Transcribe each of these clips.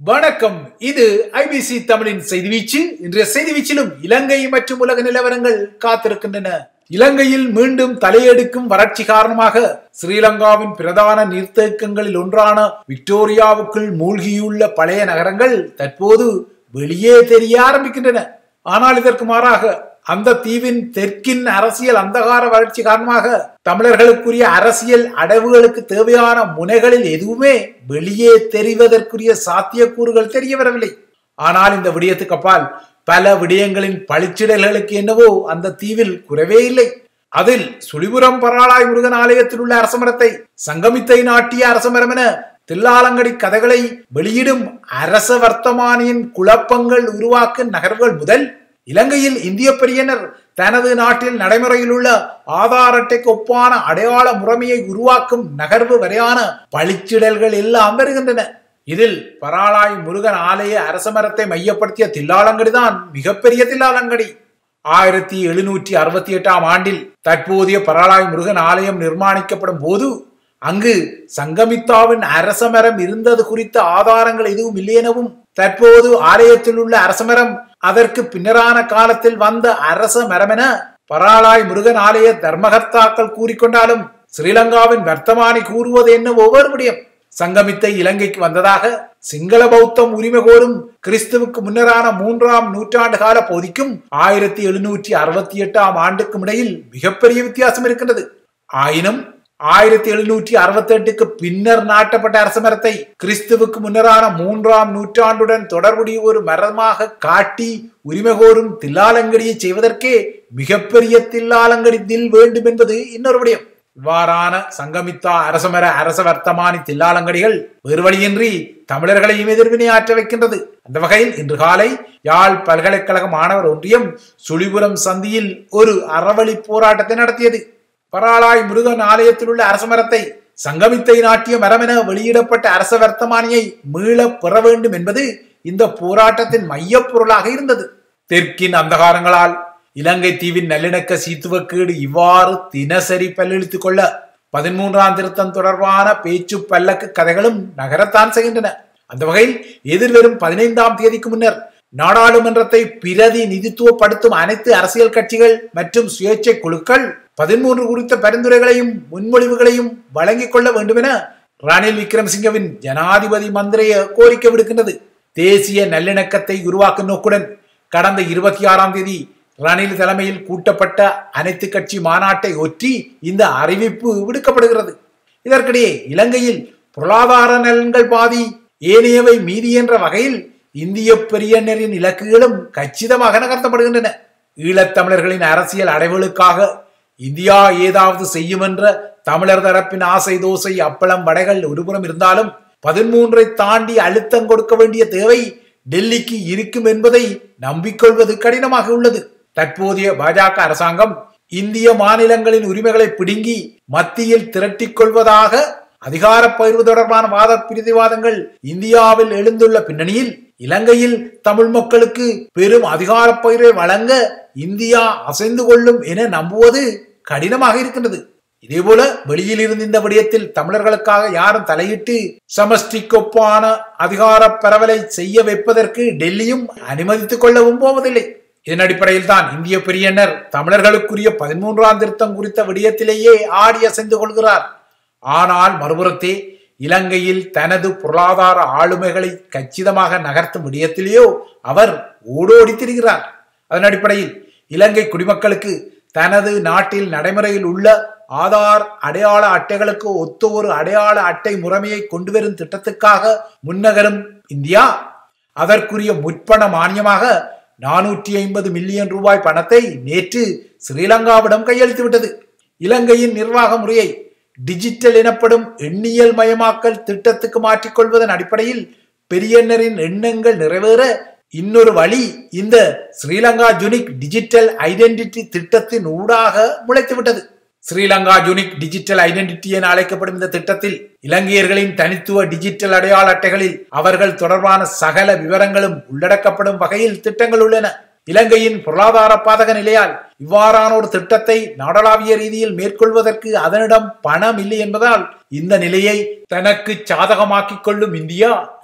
வணக்கம் இது ஐபிசி தமிழின் செய்தி வீச்சு இன்றைய செய்தி வீச்சிலும் இலங்கை மற்றும் உலக நிலவரங்கள் காத்திருக்கின்றன இலங்கையில் மீண்டும் தலையெடுக்கும் வறட்சி காரணமாக ஸ்ரீலங்காவின் பிரதான நீர்த்தேக்கங்களில் ஒன்றான விக்டோரியாவுக்குள் மூழ்கியுள்ள பழைய நகரங்கள் தற்போது வெளியே தெரிய ஆரம்பிக்கின்றன ஆனால் இதற்கு மாறாக அந்த தீவின் தெற்கின் அரசியல் அந்தகார வளர்ச்சி காரணமாக தமிழர்களுக்குரிய அரசியல் அடைவுகளுக்கு தேவையான முனைகளில் எதுவுமே வெளியே தெரிவதற்குரிய சாத்தியக்கூறுகள் தெரிய வரவில்லை ஆனால் இந்த விடயத்துக்கு அப்பால் பல விடயங்களின் பளிச்சிடல்களுக்கு என்னவோ அந்த தீவில் குறைவே இல்லை அதில் சுழிபுரம் பராளாய் முருகன் ஆலயத்தில் உள்ள அரசமரத்தை சங்கமித்தை நாட்டிய அரசமரம் என தில்லாலங்கடி கதைகளை வெளியிடும் அரச வர்த்தமானியின் குழப்பங்கள் உருவாக்கும் நகர்வுகள் முதல் இலங்கையில் இந்திய பெரியனர் தனது நாட்டில் நடைமுறையில் உள்ள ஆதார் அட்டைக்கு ஒப்பான அடையாள முறைமையை உருவாக்கும் நகர்வு வரையான பளிச்சிடல்கள் எல்லாம் வருகின்றன இதில் பராளாய் முருகன் ஆலய அரசமரத்தை மையப்படுத்திய தில்லாலங்கடி தான் மிகப்பெரிய தில்லாலங்கடி ஆயிரத்தி எழுநூற்றி அறுபத்தி எட்டாம் ஆண்டில் தற்போதைய பராளாய் முருகன் ஆலயம் நிர்மாணிக்கப்படும் போது அங்கு சங்கமித்தாவின் அரசமரம் இருந்தது குறித்த ஆதாரங்கள் எதுவும் இல்லை எனவும் தற்போது ஆலயத்தில் உள்ள அரசமரம் அதற்கு பின்னரான காலத்தில் வந்த அரச மரமென பராளாய் முருகன் ஆலய தர்மகர்த்தாக்கள் கூறிக்கொண்டாலும் ஸ்ரீலங்காவின் வர்த்தமானி கூறுவது என்ன ஒவ்வொரு விடயம் சங்கமித்தை இலங்கைக்கு வந்ததாக சிங்கள பௌத்தம் உரிமை கோரும் கிறிஸ்துவுக்கு முன்னரான மூன்றாம் நூற்றாண்டு கால பகுதிக்கும் ஆயிரத்தி எழுநூற்றி அறுபத்தி எட்டாம் ஆண்டுக்கும் இடையில் மிகப்பெரிய வித்தியாசம் இருக்கின்றது ஆயினும் ஆயிரத்தி எழுநூற்றி அறுபத்தி எட்டுக்கு பின்னர் நாட்டப்பட்ட அரச மரத்தை கிறிஸ்துவுக்கு முன்னரான மூன்றாம் நூற்றாண்டுடன் தொடர்புடைய ஒரு மரமாக காட்டி உரிமை கோரும் தில்லாலங்கடியை செய்வதற்கே மிகப்பெரிய தில்லாலங்கடி தில் வேண்டும் என்பது இன்னொரு விடயம் இவ்வாறான சங்கமித்தா அரசமர அரச வர்த்தமானி தில்லாலங்கடிகள் வேறு வழியின்றி தமிழர்களையும் எதிர்வினை ஆற்ற வைக்கின்றது அந்த வகையில் இன்று காலை யாழ் பல்கலைக்கழக மாணவர் ஒன்றியம் சுழிபுரம் சந்தியில் ஒரு அறவழி போராட்டத்தை நடத்தியது பராளாய் முருகன் ஆலயத்தில் உள்ள அரசமரத்தை சங்கமித்தை நாட்டிய மரமென வெளியிடப்பட்ட அரச வர்த்தமானியை மீள பெற வேண்டும் என்பது இந்த போராட்டத்தின் மையப் பொருளாக இருந்தது தெற்கின் அந்தகாரங்களால் இலங்கை தீவின் நல்லிணக்க சீத்துவக்கீடு இவ்வாறு தினசரி பல்லெழுத்துக் கொள்ள பதிமூன்றாம் திருத்தம் தொடர்பான பேச்சு பல்லக்கு கதைகளும் நகரத்தான் செய்கின்றன அந்த வகையில் எதிர்வரும் பதினைந்தாம் தேதிக்கு முன்னர் நாடாளுமன்றத்தை பிரதிநிதித்துவப்படுத்தும் அனைத்து அரசியல் கட்சிகள் மற்றும் சுயேட்சை குழுக்கள் பதிமூன்று குறித்த பரிந்துரைகளையும் முன்மொழிவுகளையும் வழங்கிக் கொள்ள வேண்டும் என ரணில் விக்ரமசிங்கவின் ஜனாதிபதி மந்திரைய கோரிக்கை விடுக்கின்றது தேசிய நல்லிணக்கத்தை உருவாக்கும் நோக்குடன் கடந்த இருபத்தி ஆறாம் தேதி ரணில் தலைமையில் கூட்டப்பட்ட அனைத்து கட்சி மாநாட்டை ஒற்றி இந்த அறிவிப்பு விடுக்கப்படுகிறது இதற்கிடையே இலங்கையில் பொருளாதார நலன்கள் பாதி ஏனையவை மீதி என்ற வகையில் இந்திய பெரியனரின் இலக்குகளும் கச்சிதமாக நகர்த்தப்படுகின்றன ஈழத்தமிழர்களின் அரசியல் அடைவுகளுக்காக இந்தியா ஏதாவது செய்யும் என்ற தமிழர் தரப்பின் ஆசை தோசை அப்பளம் வடைகள் ஒருபுறம் இருந்தாலும் பதிமூன்றை தாண்டி அழுத்தம் கொடுக்க வேண்டிய தேவை டெல்லிக்கு இருக்கும் என்பதை நம்பிக்கொள்வது கடினமாக உள்ளது தற்போதைய பாஜக அரசாங்கம் இந்திய மாநிலங்களின் உரிமைகளை பிடுங்கி மத்தியில் திரட்டிக் கொள்வதாக அதிகார பகிர்வு தொடர்பான வாத பிரதிவாதங்கள் இந்தியாவில் எழுந்துள்ள பின்னணியில் இலங்கையில் தமிழ் மக்களுக்கு பெரும் அதிகார பகிர்வை வழங்க இந்தியா அசைந்து கொள்ளும் என நம்புவது கடினமாக இருக்கின்றது இதேபோல வெளியில் இருந்து இந்த விடயத்தில் தமிழர்களுக்காக யாரும் தலையிட்டு சமஷ்டிக்கொப்பான அதிகார பரவலை செய்ய வைப்பதற்கு டெல்லியும் அனுமதித்துக் கொள்ளவும் போவதில்லை இதன் அடிப்படையில் தான் இந்திய பெரியனர் தமிழர்களுக்குரிய பதிமூன்றாம் திருத்தம் குறித்த விடயத்திலேயே ஆடி அசைந்து கொள்கிறார் ஆனால் மறுபுறத்தே இலங்கையில் தனது பொருளாதார ஆளுமைகளை கச்சிதமாக நகர்த்தும் விடயத்திலேயோ அவர் ஓடோடி திரிகிறார் அதன் அடிப்படையில் இலங்கை குடிமக்களுக்கு தனது நாட்டில் நடைமுறையில் உள்ள ஆதார் அடையாள அட்டைகளுக்கு ஒத்த ஒரு அடையாள அட்டை முறைமையை கொண்டு வரும் திட்டத்துக்காக முன்னகரும் இந்தியா அதற்குரிய முற்பண மானியமாக நானூற்றி ஐம்பது மில்லியன் ரூபாய் பணத்தை நேற்று ஸ்ரீலங்காவிடம் கையளித்து விட்டது இலங்கையின் நிர்வாக முறையை டிஜிட்டல் எனப்படும் எண்ணியல் மயமாக்கல் திட்டத்துக்கு மாற்றிக்கொள்வதன் அடிப்படையில் பெரியனரின் எண்ணங்கள் நிறைவேற இன்னொரு வழி இந்த ஸ்ரீலங்கா ஜுனிக் டிஜிட்டல் ஐடென்டிட்டி திட்டத்தின் ஊடாக முளைத்துவிட்டது ஸ்ரீலங்கா யூனிக் டிஜிட்டல் ஐடென்டிட்டி என அழைக்கப்படும் இந்த திட்டத்தில் இலங்கையர்களின் தனித்துவ டிஜிட்டல் அடையாள அட்டைகளில் அவர்கள் தொடர்பான சகல விவரங்களும் உள்ளடக்கப்படும் வகையில் திட்டங்கள் உள்ளன இலங்கையின் பொருளாதார பாதக நிலையால் இவ்வாறான ஒரு திட்டத்தை நாடளாவிய ரீதியில் மேற்கொள்வதற்கு அதனிடம் பணம் இல்லை என்பதால் இந்த நிலையை தனக்கு சாதகமாக்கிக் கொள்ளும் இந்தியா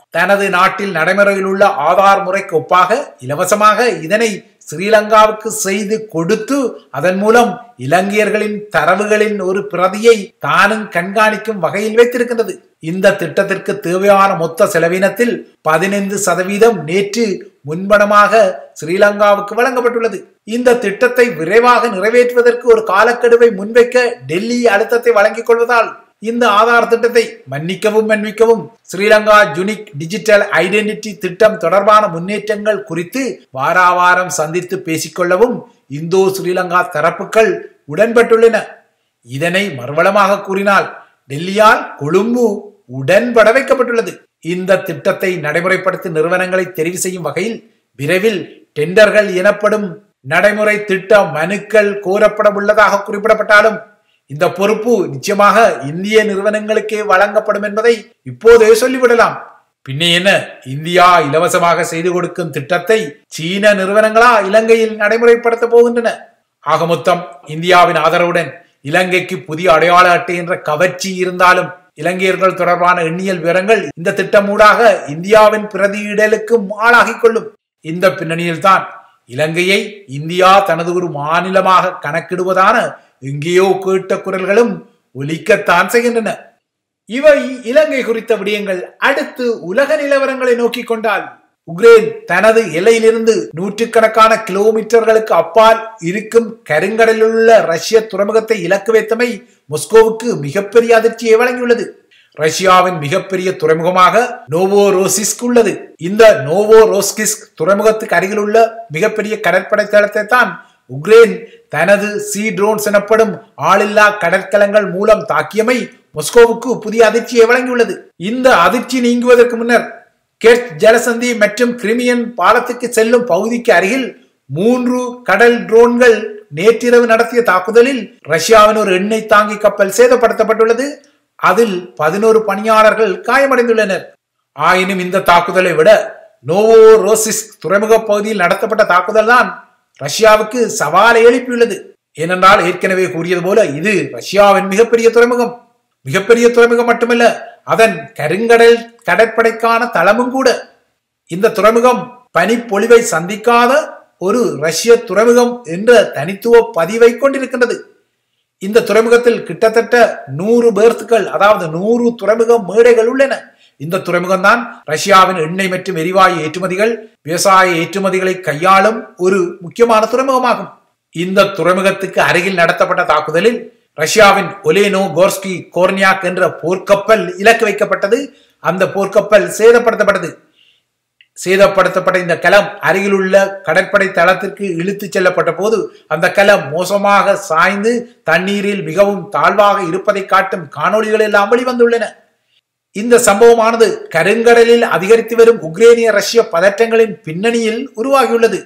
தனது நாட்டில் நடைமுறையில் உள்ள ஆதார் முறைக்கு ஒப்பாக இலவசமாக இதனை ஸ்ரீலங்காவுக்கு செய்து கொடுத்து அதன் மூலம் இலங்கையர்களின் தரவுகளின் ஒரு பிரதியை தானும் கண்காணிக்கும் வகையில் வைத்திருக்கின்றது இந்த திட்டத்திற்கு தேவையான மொத்த செலவினத்தில் பதினைந்து சதவீதம் நேற்று முன்பணமாக ஸ்ரீலங்காவுக்கு வழங்கப்பட்டுள்ளது இந்த திட்டத்தை விரைவாக நிறைவேற்றுவதற்கு ஒரு காலக்கெடுவை முன்வைக்க டெல்லி அழுத்தத்தை வழங்கிக் கொள்வதால் இந்த ஆதார் திட்டத்தை மன்னிக்கவும் மன்னிக்கவும் ஸ்ரீலங்கா யுனிக் டிஜிட்டல் ஐடென்டிட்டி திட்டம் தொடர்பான முன்னேற்றங்கள் குறித்து வாராவாரம் சந்தித்து பேசிக்கொள்ளவும் இந்தோ ஸ்ரீலங்கா தரப்புகள் உடன்பட்டுள்ளன இதனை மறுவளமாக கூறினால் டெல்லியால் கொழும்பு உடன்பட வைக்கப்பட்டுள்ளது இந்த திட்டத்தை நடைமுறைப்படுத்தும் நிறுவனங்களை தெரிவு செய்யும் வகையில் விரைவில் டெண்டர்கள் எனப்படும் நடைமுறை திட்ட மனுக்கள் கோரப்பட உள்ளதாக குறிப்பிடப்பட்டாலும் இந்த பொறுப்பு நிச்சயமாக இந்திய நிறுவனங்களுக்கே வழங்கப்படும் என்பதை இப்போதே சொல்லிவிடலாம் பின்னே என்ன இந்தியா இலவசமாக செய்து கொடுக்கும் திட்டத்தை சீன நிறுவனங்களா இலங்கையில் நடைமுறைப்படுத்த போகின்றன ஆக மொத்தம் இந்தியாவின் ஆதரவுடன் இலங்கைக்கு புதிய அடையாள அட்டை என்ற கவர்ச்சி இருந்தாலும் இலங்கையர்கள் தொடர்பான எண்ணியல் விவரங்கள் இந்த திட்டம் ஊடாக இந்தியாவின் பிரதியிடலுக்கு ஆளாகிக் கொள்ளும் இந்த பின்னணியில் தான் இலங்கையை இந்தியா தனது ஒரு மாநிலமாக கணக்கிடுவதான எங்கேயோ கேட்ட குரல்களும் ஒலிக்கத்தான் செய்கின்றன இவை இலங்கை குறித்த விடயங்கள் அடுத்து உலக நிலவரங்களை நோக்கி கொண்டால் உக்ரைன் தனது எல்லையிலிருந்து நூற்றுக்கணக்கான கிலோமீட்டர்களுக்கு அப்பால் இருக்கும் கருங்கடலில் உள்ள ரஷ்ய துறைமுகத்தை இலக்கு வைத்தமை மொஸ்கோவுக்கு மிகப்பெரிய அதிர்ச்சியை வழங்கியுள்ளது ரஷ்யாவின் மிகப்பெரிய துறைமுகமாக நோவோ ரோசிஸ்க் உள்ளது இந்த நோவோ ரோஸ்கிஸ்க் துறைமுகத்துக்கு அருகில் உள்ள மிகப்பெரிய கடற்படை தளத்தை தான் உக்ரைன் தனது சி ட்ரோன்ஸ் எனப்படும் ஆளில்லா கடற்கலங்கள் மூலம் தாக்கியமை மொஸ்கோவுக்கு புதிய அதிர்ச்சியை வழங்கியுள்ளது இந்த அதிர்ச்சி நீங்குவதற்கு முன்னர் கெர்ச் ஜலசந்தி மற்றும் கிரிமியன் பாலத்துக்கு செல்லும் பகுதிக்கு அருகில் மூன்று கடல் ட்ரோன்கள் நேற்றிரவு நடத்திய தாக்குதலில் ரஷ்யாவின் ஒரு எண்ணெய் தாங்கி கப்பல் சேதப்படுத்தப்பட்டுள்ளது அதில் பதினோரு பணியாளர்கள் காயமடைந்துள்ளனர் ஆயினும் இந்த தாக்குதலை விட நோவோ ரோசிஸ் துறைமுக பகுதியில் நடத்தப்பட்ட தாக்குதல் தான் ரஷ்யாவுக்கு சவாலை எழுப்பியுள்ளது ஏனென்றால் ஏற்கனவே கூறியது போல இது ரஷ்யாவின் மிகப்பெரிய துறைமுகம் மிகப்பெரிய துறைமுகம் மட்டுமல்ல அதன் கருங்கடல் கடற்படைக்கான தளமும் கூட இந்த துறைமுகம் பனிப்பொழிவை சந்திக்காத ஒரு ரஷ்ய துறைமுகம் என்ற தனித்துவ பதிவை கொண்டிருக்கின்றது இந்த துறைமுகத்தில் கிட்டத்தட்ட நூறு பேர்த்துக்கள் அதாவது நூறு துறைமுக மேடைகள் உள்ளன இந்த துறைமுகம் தான் ரஷ்யாவின் எண்ணெய் மற்றும் எரிவாயு ஏற்றுமதிகள் விவசாய ஏற்றுமதிகளை கையாளும் ஒரு முக்கியமான துறைமுகமாகும் இந்த துறைமுகத்துக்கு அருகில் நடத்தப்பட்ட தாக்குதலில் ரஷ்யாவின் ஒலேனோ கோர்ஸ்கி கோர்னியாக் என்ற போர்க்கப்பல் இலக்கு வைக்கப்பட்டது அந்த போர்க்கப்பல் சேதப்படுத்தப்பட்டது சேதப்படுத்தப்பட்ட இந்த கலம் அருகிலுள்ள கடற்படை தளத்திற்கு இழுத்து செல்லப்பட்ட போது அந்த கலம் மோசமாக சாய்ந்து தண்ணீரில் மிகவும் தாழ்வாக இருப்பதை காட்டும் காணொளிகள் எல்லாம் வெளிவந்துள்ளன இந்த சம்பவமானது கருங்கடலில் அதிகரித்து வரும் உக்ரேனிய ரஷ்ய பதற்றங்களின் பின்னணியில் உருவாகியுள்ளது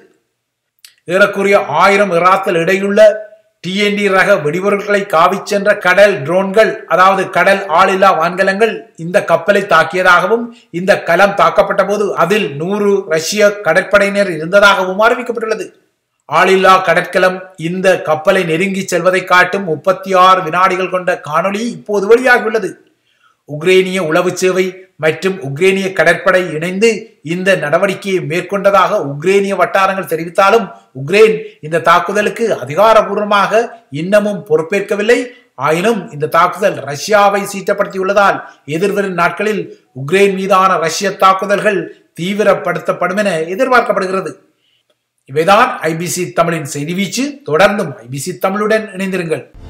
ஏறக்குறைய ஆயிரம் இராத்தல் இடையுள்ள டிஎன்டி ரக வெடிபொருட்களை காவிச் சென்ற கடல் ட்ரோன்கள் அதாவது கடல் ஆளில்லா வான்கலங்கள் இந்த கப்பலை தாக்கியதாகவும் இந்த கலம் தாக்கப்பட்ட போது அதில் நூறு ரஷ்ய கடற்படையினர் இருந்ததாகவும் அறிவிக்கப்பட்டுள்ளது ஆளில்லா கடற்கலம் இந்த கப்பலை நெருங்கி செல்வதை காட்டும் முப்பத்தி ஆறு வினாடிகள் கொண்ட காணொளி இப்போது வெளியாகியுள்ளது உக்ரேனிய உளவு சேவை மற்றும் உக்ரேனிய கடற்படை இணைந்து இந்த நடவடிக்கையை மேற்கொண்டதாக உக்ரேனிய வட்டாரங்கள் தெரிவித்தாலும் உக்ரைன் இந்த தாக்குதலுக்கு அதிகாரபூர்வமாக இன்னமும் பொறுப்பேற்கவில்லை ஆயினும் இந்த தாக்குதல் ரஷ்யாவை சீட்டப்படுத்தியுள்ளதால் எதிர்வரும் நாட்களில் உக்ரைன் மீதான ரஷ்ய தாக்குதல்கள் தீவிரப்படுத்தப்படும் என எதிர்பார்க்கப்படுகிறது இவைதான் ஐபிசி தமிழின் செய்தி வீச்சு தொடர்ந்தும் ஐபிசி தமிழுடன் இணைந்திருங்கள்